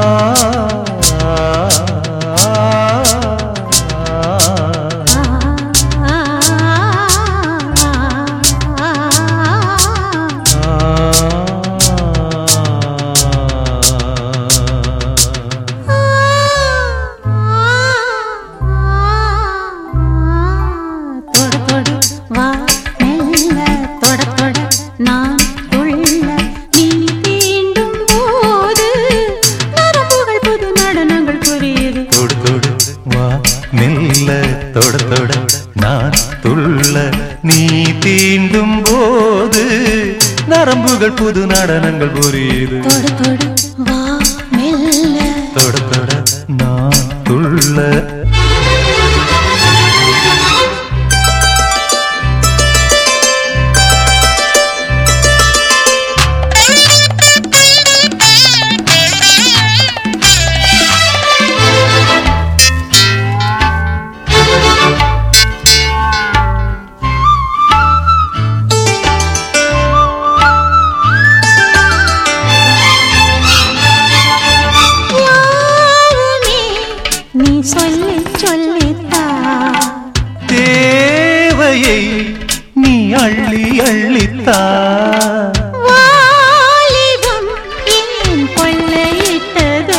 தொட தொட வா மெல்ல தொட தொட நான் துள்ள நீ தீண்டும் போது நரம்புகள் புது நடனங்கள் புரியுது தொடு தொடு வா மெல்ல தொட தொட நான் துள்ள நீ தீண்டும் போது நரம்புகள் புது நடனங்கள் புரியுது தொட தொட வா மெல்ல தொட தொட நான் துள்ள யாருமே நீ சொல்லி சொல்லித்தா தேவையை நீ அள்ளி அள்ளித்தா வாலிபம் ஏன் கொள்ளையிட்டதோ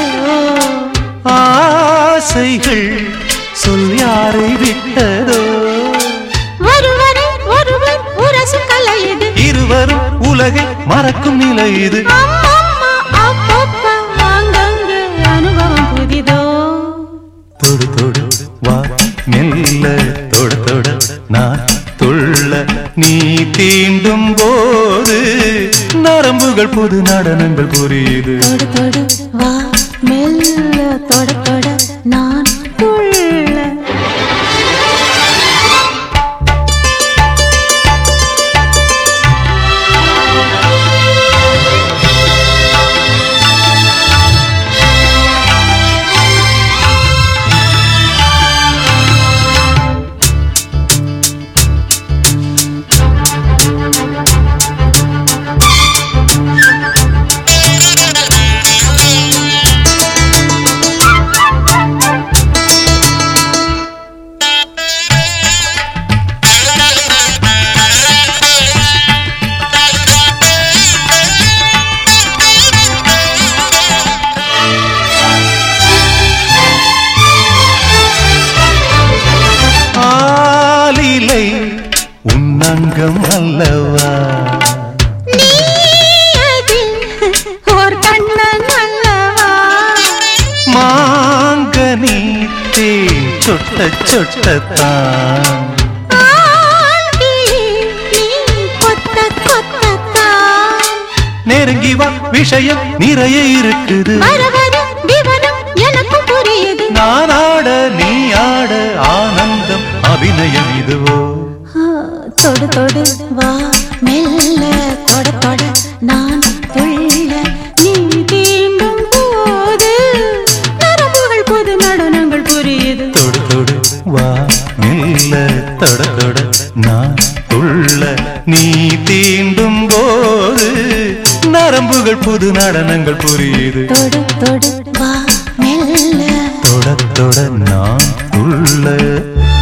ஆசைகள் சொல் யாரை விட்டதோ ஒருவரை ஒருவர் உரசும் கலை இது இருவரும் உலகை மறக்கும் நிலை இது அம்மம்மா அப்பப்பா அங்கங்க அனுபவம் புதிதோ தொடு தொடு வா மெல்ல தொட தொட நான் துள்ள நீ தீண்டும் போது நரம்புகள் புது நடனங்கள் புரியுது தொடு தொடு வா மெல்ல தொட தொட நான் துள்ள ஆலிலை உன்னங்கம் அல்லவா நீ அதில் ஓர் கண்ணன் அல்லவா மாங்கனி தேன் சொட்ட சொட்டத்தான் ஆண்கிளி, நீ கொத்த கொத்தத்தான் நெருங்கி வா விஷயம் நிறைய இருக்குது வரவரும் விவரம் எனக்கும் புரியுது நான் ஆட நீ ஆட ஆனந்தம் அபிநயம் இதுவோ ஆ, தொடு தொடு வா மெல்ல தொட தொட நான் துள்ள நீ தீண்டும் போது நரம்புகள் புது நடனங்கள் புரியுது தொடு தொடு வா மெல்ல தொட தொட நான் துள்ள நீ தீண்டும் போது நரம்புகள் புது நடனங்கள் புரியுது தொடு தொடு வா மெல்ல தொட தொட நான் துள்ள